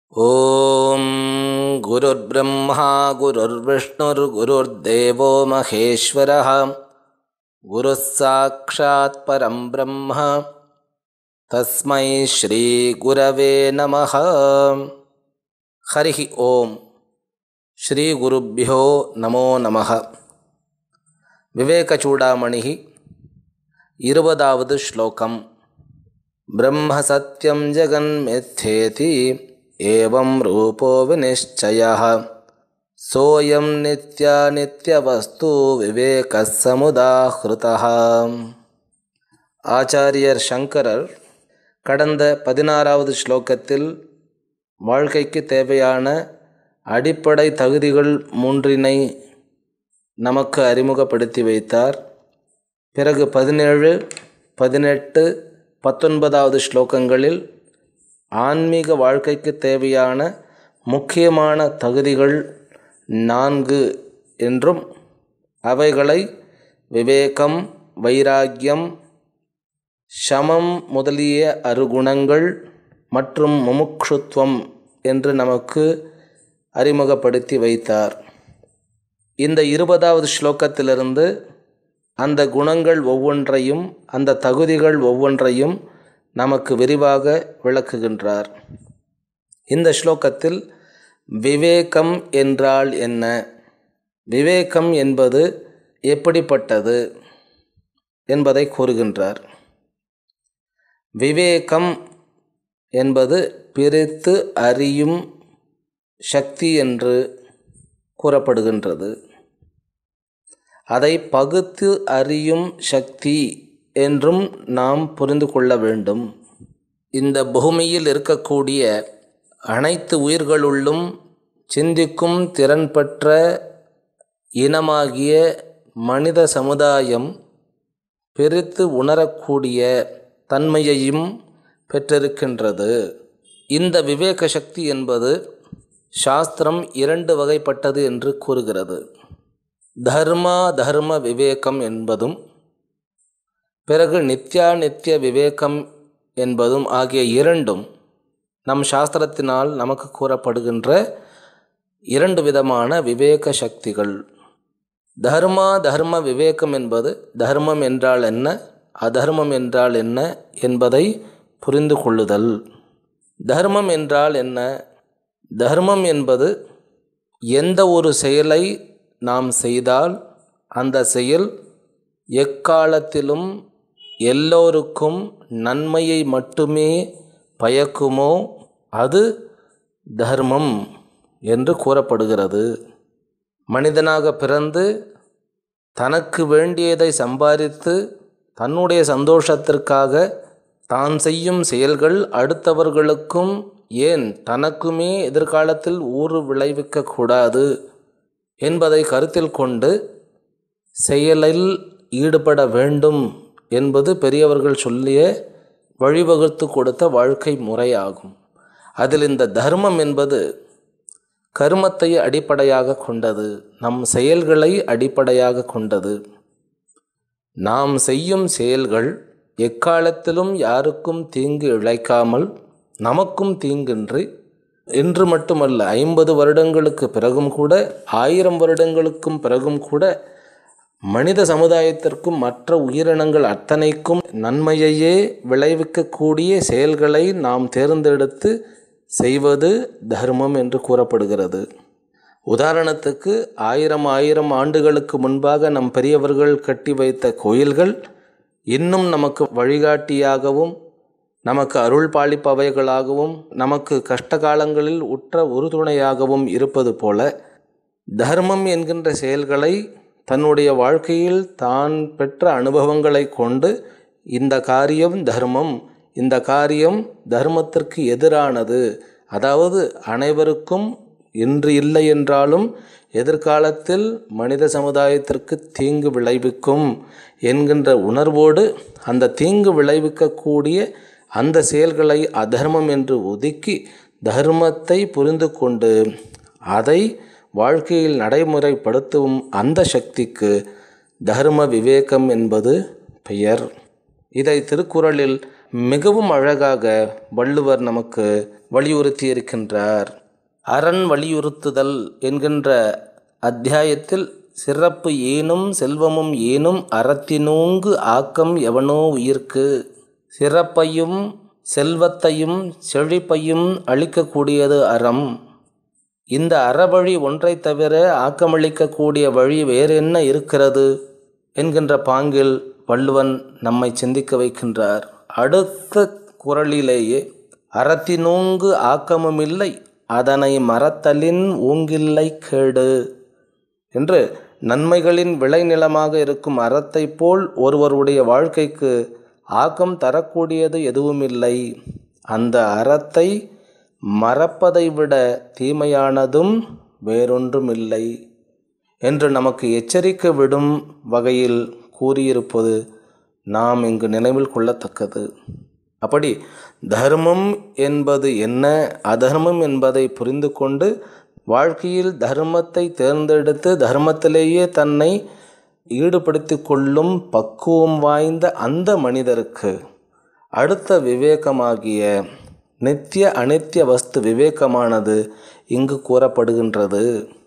ॐ गुरुर्ब्रह्मा गुरुर्विष्णुर्गुरुर्देवो महेश्वरः गुरुः साक्षात् परं ब्रह्म तस्मै श्रीगुरवे नमः हरिः ॐ श्रीगुरुभ्यो नमो नमः विवेकचूडामणिः இருபதாவது ஸ்லோகம் ब्रह्मसत्यं जगन्मिथ्येति एवं रूपो विनिश्चयः सोऽयं नित्यानित्यवस्तु विवेकः समुदाहृतः ஆச்சாரியர் சங்கரர் கடந்த பதினாறாவது ஸ்லோகத்தில் வாழ்க்கைக்கு தேவையான அடிப்படை தகுதிகள் மூன்றினை நமக்கு அறிமுகப்படுத்தி வைத்தார் பிறகு பதினேழு பதினெட்டு பத்தொன்பதாவது ஸ்லோகங்களில் ஆன்மீக வாழ்க்கைக்கு தேவையான முக்கியமான தகுதிகள் நான்கு என்றும் அவைகளை விவேகம் வைராக்கியம் சமம் முதலிய அருகுணங்கள் மற்றும் முமுக்ஷுத்வம் என்று நமக்கு அறிமுகப்படுத்தி வைத்தார் இந்த இருபதாவது ஸ்லோகத்திலிருந்து அந்த குணங்கள் ஒவ்வொன்றையும் அந்த தகுதிகள் ஒவ்வொன்றையும் நமக்கு விரிவாக விளக்குகின்றார் இந்த ஸ்லோகத்தில் விவேகம் என்றால் என்ன விவேகம் என்பது எப்படிப்பட்டது என்பதை கூறுகின்றார் விவேகம் என்பது பிரித்து அறியும் சக்தி என்று கூறப்படுகின்றது அதை பகுத்து அறியும் சக்தி என்றும் நாம் புரிந்து கொள்ள வேண்டும் இந்த பூமியில் இருக்கக்கூடிய அனைத்து உயிர்களுள்ளும் சிந்திக்கும் திறன் பெற்ற இனமாகிய மனித சமுதாயம் பிரித்து உணரக்கூடிய தன்மையையும் பெற்றிருக்கின்றது இந்த விவேக சக்தி என்பது சாஸ்திரம் இரண்டு வகைப்பட்டது என்று கூறுகிறது தர்மா தர்ம விவேகம் என்பதும் பிறகு நித்யா நித்திய விவேகம் என்பதும் ஆகிய இரண்டும் நம் சாஸ்திரத்தினால் நமக்கு கூறப்படுகின்ற இரண்டு விதமான விவேக சக்திகள் தர்மா தர்ம விவேகம் என்பது தர்மம் என்றால் என்ன அதர்மம் என்றால் என்ன என்பதை புரிந்து கொள்ளுதல் தர்மம் என்றால் என்ன தர்மம் என்பது எந்த ஒரு செயலை நாம் செய்தால் அந்த செயல் எக்காலத்திலும் எல்லோருக்கும் நன்மையை மட்டுமே பயக்குமோ அது தர்மம் என்று கூறப்படுகிறது மனிதனாக பிறந்து தனக்கு வேண்டியதை சம்பாதித்து தன்னுடைய சந்தோஷத்திற்காக தான் செய்யும் செயல்கள் அடுத்தவர்களுக்கும் ஏன் தனக்குமே எதிர்காலத்தில் ஊறு விளைவிக்கக்கூடாது என்பதை கருத்தில் கொண்டு செயலில் ஈடுபட வேண்டும் என்பது பெரியவர்கள் சொல்லிய வழிவகுத்து கொடுத்த வாழ்க்கை முறையாகும் அதில் இந்த தர்மம் என்பது கர்மத்தை அடிப்படையாக கொண்டது நம் செயல்களை அடிப்படையாக கொண்டது நாம் செய்யும் செயல்கள் எக்காலத்திலும் யாருக்கும் தீங்கு இழைக்காமல் நமக்கும் தீங்கின்றி இன்று மட்டுமல்ல ஐம்பது வருடங்களுக்கு பிறகும் கூட ஆயிரம் வருடங்களுக்கும் பிறகும் கூட மனித சமுதாயத்திற்கும் மற்ற உயிரினங்கள் அத்தனைக்கும் நன்மையையே விளைவிக்கக்கூடிய செயல்களை நாம் தேர்ந்தெடுத்து செய்வது தர்மம் என்று கூறப்படுகிறது உதாரணத்துக்கு ஆயிரம் ஆயிரம் ஆண்டுகளுக்கு முன்பாக நம் பெரியவர்கள் கட்டி வைத்த கோயில்கள் இன்னும் நமக்கு வழிகாட்டியாகவும் நமக்கு அருள் பாலிப்பவைகளாகவும் நமக்கு கஷ்ட காலங்களில் உற்ற உறுதுணையாகவும் இருப்பது போல தர்மம் என்கின்ற செயல்களை தன்னுடைய வாழ்க்கையில் தான் பெற்ற அனுபவங்களை கொண்டு இந்த காரியம் தர்மம் இந்த காரியம் தர்மத்திற்கு எதிரானது அதாவது அனைவருக்கும் இன்று இல்லை என்றாலும் எதிர்காலத்தில் மனித சமுதாயத்திற்கு தீங்கு விளைவிக்கும் என்கின்ற உணர்வோடு அந்த தீங்கு விளைவிக்கக்கூடிய அந்த செயல்களை அதர்மம் என்று ஒதுக்கி தர்மத்தை புரிந்து கொண்டு அதை வாழ்க்கையில் நடைமுறைப்படுத்தும் அந்த சக்திக்கு தர்ம விவேகம் என்பது பெயர் இதை திருக்குறளில் மிகவும் அழகாக வள்ளுவர் நமக்கு வலியுறுத்தி இருக்கின்றார் அரண் வலியுறுத்துதல் என்கின்ற அத்தியாயத்தில் சிறப்பு ஏனும் செல்வமும் ஏனும் அறத்தினூங்கு ஆக்கம் எவனோ உயிர்க்கு சிறப்பையும் செல்வத்தையும் செழிப்பையும் அளிக்கக்கூடியது அறம் இந்த அறவழி ஒன்றை தவிர ஆக்கமளிக்கக்கூடிய வழி வேறு என்ன இருக்கிறது என்கின்ற பாங்கில் வள்ளுவன் நம்மை சிந்திக்க வைக்கின்றார் அடுத்த குரலிலேயே அறத்தினூங்கு ஆக்கமும் இல்லை அதனை மறத்தலின் ஊங்கில்லை கேடு என்று நன்மைகளின் விளைநிலமாக இருக்கும் அறத்தை போல் ஒருவருடைய வாழ்க்கைக்கு ஆக்கம் தரக்கூடியது எதுவும் இல்லை அந்த அறத்தை மறப்பதை விட தீமையானதும் வேறொன்றும் இல்லை என்று நமக்கு எச்சரிக்கை விடும் வகையில் கூறியிருப்பது நாம் இங்கு நினைவில் கொள்ளத்தக்கது அப்படி தர்மம் என்பது என்ன அதர்மம் என்பதை புரிந்து கொண்டு வாழ்க்கையில் தர்மத்தை தேர்ந்தெடுத்து தர்மத்திலேயே தன்னை ஈடுபடுத்தி கொள்ளும் பக்குவம் வாய்ந்த அந்த மனிதருக்கு அடுத்த விவேகமாகிய நித்திய அனித்திய வஸ்து விவேகமானது இங்கு கூறப்படுகின்றது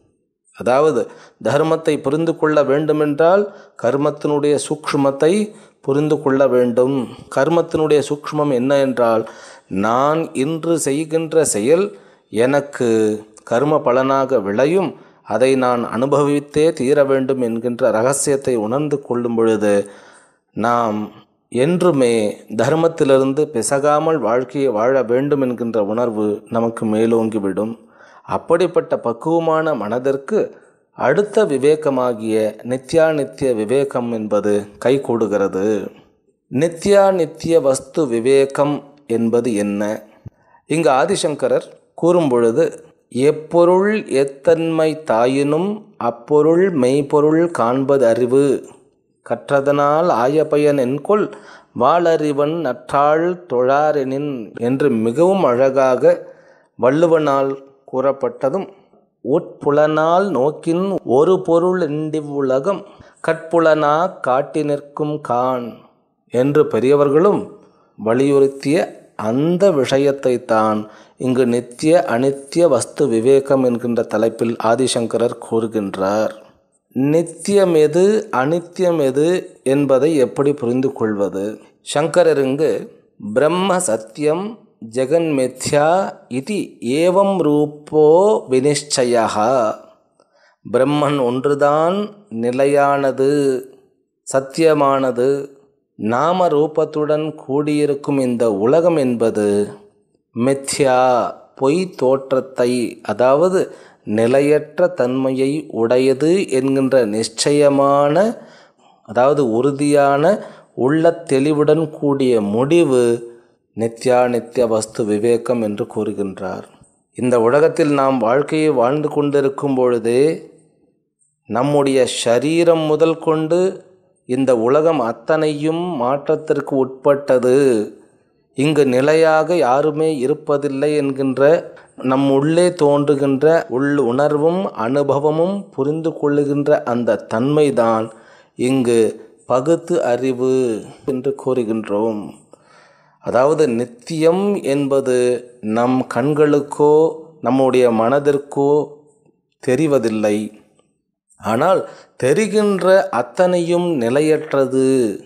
அதாவது தர்மத்தை புரிந்து கொள்ள வேண்டுமென்றால் கர்மத்தினுடைய சூக்ஷ்மத்தை புரிந்து கொள்ள வேண்டும் கர்மத்தினுடைய சூக்ஷ்மம் என்ன என்றால் நான் இன்று செய்கின்ற செயல் எனக்கு கர்ம பலனாக விளையும் அதை நான் அனுபவித்தே தீர வேண்டும் என்கின்ற ரகசியத்தை உணர்ந்து கொள்ளும் பொழுது நாம் என்றுமே தர்மத்திலிருந்து பிசகாமல் வாழ்க்கையை வாழ வேண்டும் என்கின்ற உணர்வு நமக்கு மேலோங்கிவிடும் அப்படிப்பட்ட பக்குவமான மனதிற்கு அடுத்த விவேகமாகிய நித்யாநித்திய விவேகம் என்பது கை கூடுகிறது நித்யாநித்திய வஸ்து விவேகம் என்பது என்ன இங்கு ஆதிசங்கரர் கூறும் பொழுது எப்பொருள் எத்தன்மை தாயினும் அப்பொருள் மெய்ப்பொருள் காண்பது அறிவு கற்றதனால் ஆயபயன் என்கொள் வாளறிவன் நற்றாள் தொழாரெனின் என்று மிகவும் அழகாக வள்ளுவனால் கூறப்பட்டதும் உட்புலனால் நோக்கின் ஒரு பொருள் இண்டிவ்வுலகம் கட்புலனா காட்டி நிற்கும் கான் என்று பெரியவர்களும் வலியுறுத்திய அந்த விஷயத்தை தான் இங்கு நித்திய அனித்திய வஸ்து விவேகம் என்கின்ற தலைப்பில் ஆதிசங்கரர் கூறுகின்றார் நித்தியம் எது அனித்தியம் எது என்பதை எப்படி புரிந்து கொள்வது சங்கரர் இங்கு பிரம்ம சத்தியம் ஜெகன் மித்யா இது ஏவம் ரூபோ வினிச்சயா பிரம்மன் ஒன்றுதான் நிலையானது சத்தியமானது நாம ரூபத்துடன் கூடியிருக்கும் இந்த உலகம் என்பது மித்யா பொய் தோற்றத்தை அதாவது நிலையற்ற தன்மையை உடையது என்கின்ற நிச்சயமான அதாவது உறுதியான உள்ள தெளிவுடன் கூடிய முடிவு நித்யாநித்திய வஸ்து விவேகம் என்று கூறுகின்றார் இந்த உலகத்தில் நாம் வாழ்க்கையை வாழ்ந்து கொண்டிருக்கும் பொழுதே நம்முடைய சரீரம் முதல் கொண்டு இந்த உலகம் அத்தனையும் மாற்றத்திற்கு உட்பட்டது இங்கு நிலையாக யாருமே இருப்பதில்லை என்கின்ற நம் உள்ளே தோன்றுகின்ற உள் உணர்வும் அனுபவமும் புரிந்து கொள்ளுகின்ற அந்த தன்மைதான் இங்கு பகுத்து அறிவு என்று கூறுகின்றோம் அதாவது நித்தியம் என்பது நம் கண்களுக்கோ நம்முடைய மனதிற்கோ தெரிவதில்லை ஆனால் தெரிகின்ற அத்தனையும் நிலையற்றது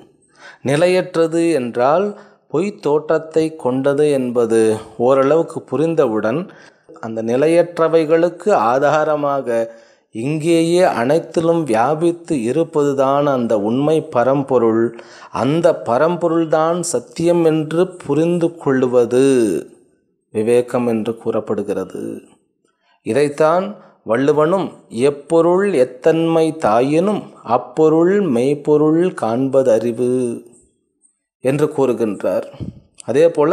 நிலையற்றது என்றால் பொய் தோற்றத்தை கொண்டது என்பது ஓரளவுக்கு புரிந்தவுடன் அந்த நிலையற்றவைகளுக்கு ஆதாரமாக இங்கேயே அனைத்திலும் வியாபித்து இருப்பதுதான் அந்த உண்மை பரம்பொருள் அந்த பரம்பொருள்தான் சத்தியம் என்று புரிந்து கொள்ளுவது விவேகம் என்று கூறப்படுகிறது இதைத்தான் வள்ளுவனும் எப்பொருள் எத்தன்மை தாயினும் அப்பொருள் மெய்ப்பொருள் காண்பதறிவு என்று கூறுகின்றார் அதே போல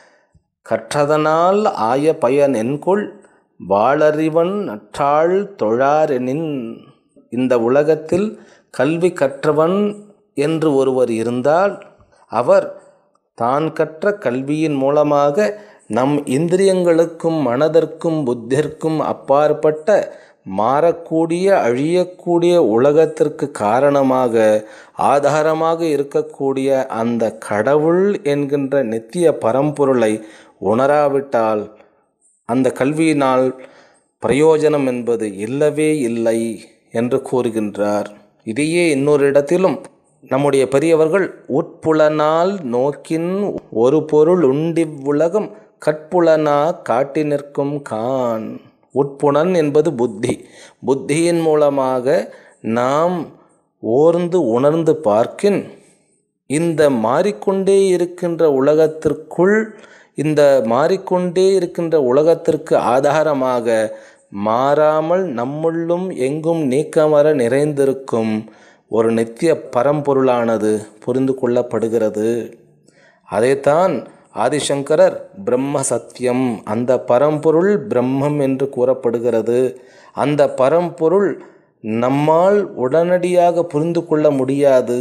கற்றதனால் ஆய பயன் என்கொள் வாளறிவன் நற்றாள் தொழாரெனின் இந்த உலகத்தில் கல்வி கற்றவன் என்று ஒருவர் இருந்தால் அவர் தான் கற்ற கல்வியின் மூலமாக நம் இந்திரியங்களுக்கும் மனதிற்கும் புத்திற்கும் அப்பாற்பட்ட மாறக்கூடிய அழியக்கூடிய உலகத்திற்கு காரணமாக ஆதாரமாக இருக்கக்கூடிய அந்த கடவுள் என்கின்ற நித்திய பரம்பொருளை உணராவிட்டால் அந்த கல்வியினால் பிரயோஜனம் என்பது இல்லவே இல்லை என்று கூறுகின்றார் இதையே இன்னொரு இடத்திலும் நம்முடைய பெரியவர்கள் உட்புலனால் நோக்கின் ஒரு பொருள் உண்டிவ்வுலகம் கட்புலனா காட்டி நிற்கும் கான் உட்புணன் என்பது புத்தி புத்தியின் மூலமாக நாம் ஓர்ந்து உணர்ந்து பார்க்கின் இந்த மாறிக்கொண்டே இருக்கின்ற உலகத்திற்குள் இந்த மாறிக்கொண்டே இருக்கின்ற உலகத்திற்கு ஆதாரமாக மாறாமல் நம்முள்ளும் எங்கும் நீக்கமர நிறைந்திருக்கும் ஒரு நித்திய பரம்பொருளானது புரிந்து கொள்ளப்படுகிறது அதைத்தான் ஆதிசங்கரர் பிரம்ம சத்தியம் அந்த பரம்பொருள் பிரம்மம் என்று கூறப்படுகிறது அந்த பரம்பொருள் நம்மால் உடனடியாக புரிந்து கொள்ள முடியாது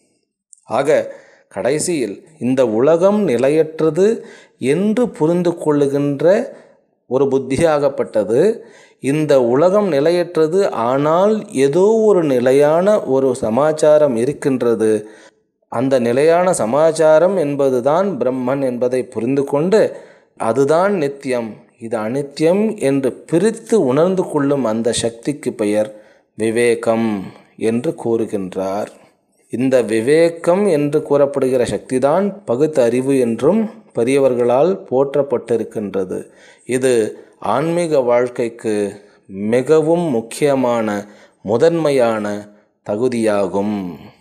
ஆக கடைசியில் இந்த உலகம் நிலையற்றது என்று புரிந்து கொள்ளுகின்ற ஒரு புத்தியாகப்பட்டது இந்த உலகம் நிலையற்றது ஆனால் ஏதோ ஒரு நிலையான ஒரு சமாச்சாரம் இருக்கின்றது அந்த நிலையான சமாச்சாரம் என்பதுதான் பிரம்மன் என்பதை புரிந்து கொண்டு அதுதான் நித்தியம் இது அனித்தியம் என்று பிரித்து உணர்ந்து கொள்ளும் அந்த சக்திக்கு பெயர் விவேகம் என்று கூறுகின்றார் இந்த விவேகம் என்று கூறப்படுகிற சக்திதான் பகுத்தறிவு என்றும் பெரியவர்களால் போற்றப்பட்டிருக்கின்றது இது ஆன்மீக வாழ்க்கைக்கு மிகவும் முக்கியமான முதன்மையான தகுதியாகும்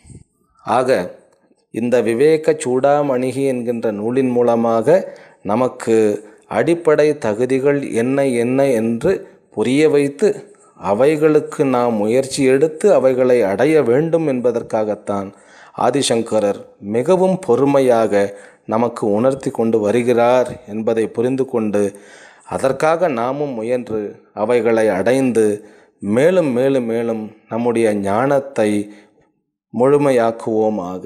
ஆக இந்த விவேக சூடாமணிகி என்கின்ற நூலின் மூலமாக நமக்கு அடிப்படை தகுதிகள் என்ன என்ன என்று புரிய வைத்து அவைகளுக்கு நாம் முயற்சி எடுத்து அவைகளை அடைய வேண்டும் என்பதற்காகத்தான் ஆதிசங்கரர் மிகவும் பொறுமையாக நமக்கு உணர்த்தி கொண்டு வருகிறார் என்பதை புரிந்து கொண்டு அதற்காக நாமும் முயன்று அவைகளை அடைந்து மேலும் மேலும் மேலும் நம்முடைய ஞானத்தை முழுமையாக்குவோமாக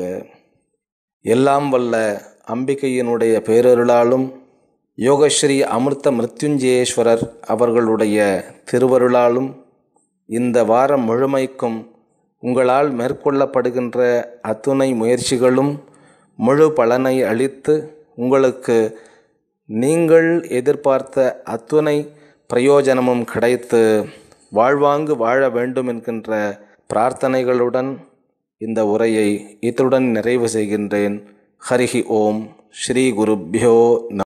எல்லாம் வல்ல அம்பிகையினுடைய பேரருளாலும் யோகஸ்ரீ அமிர்த மிருத்யுஞ்சயேஸ்வரர் அவர்களுடைய திருவருளாலும் இந்த வாரம் முழுமைக்கும் உங்களால் மேற்கொள்ளப்படுகின்ற அத்துணை முயற்சிகளும் முழு பலனை அளித்து உங்களுக்கு நீங்கள் எதிர்பார்த்த அத்துணை பிரயோஜனமும் கிடைத்து வாழ்வாங்கு வாழ வேண்டும் என்கின்ற பிரார்த்தனைகளுடன் இந்த உரையை இத்துடன் நிறைவு செய்கின்றேன் ஹரிஹி ஓம் ஸ்ரீ குருப்பியோ